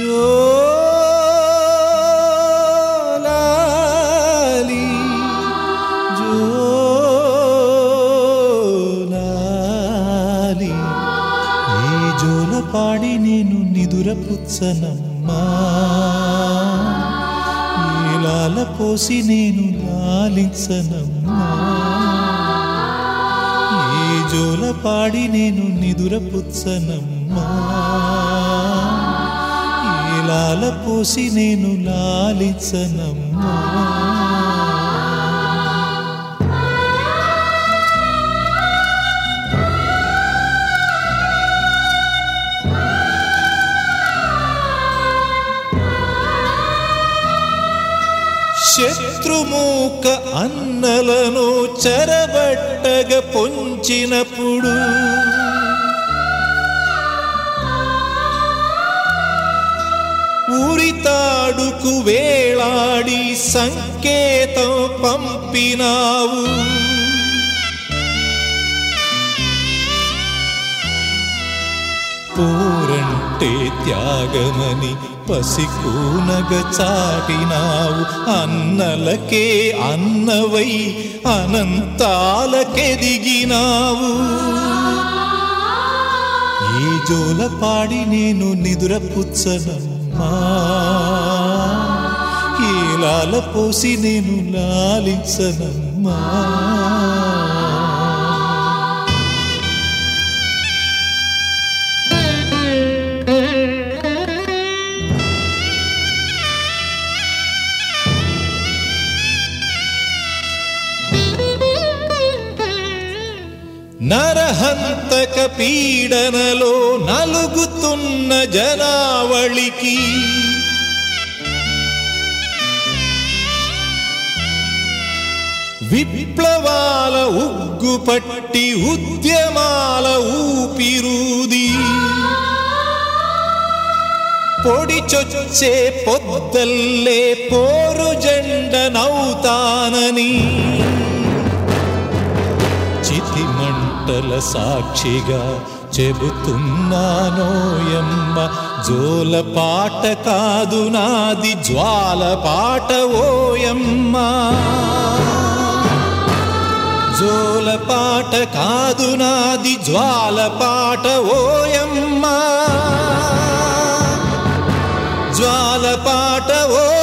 జోలాలి జోలాలి ఈ జోల పాడి నేను నిదురపుచ్చనమ్మా ఈ లాల పోసి నేను లాలించనమ్మా ఈ జోల పాడి నేను నిదురపుచ్చనమ్మా ఈ లాల పోసి నేను లాలించనమ్మా శత్రుమూక అన్నలను చెరబట్టగ పొంచినప్పుడు ఉరితాడుకు వేళాడి సంకేతం పంపినావు పోరంటే త్యాగమని పసికూనగ చాటినావు అన్నలకే అన్నవై అనంతాలకెదిగినావు ఈ జోల పాడి నేను నిదురపుచ్చనమ్మా ఈ లాల పోసి నేను లాలించనమ్మా నరహంతక పీడనలో నలుగుతున్న జనావళికి విప్లవాల ఉగ్గు పట్టి ఉద్యమాల ఊపిరూది పొడి చొచ్చే పొద్దల్లే పోరు జెండ నౌతానని చితి మంటల సాక్షిగా చెబుతున్నానోయమ్మ జోల పాట కాదు నాది జ్వాల పాట ఓయమ్మ జోల పాట కాదు నాది జ్వాల పాట ఓయమ్మ జ్వాల పాట ఓ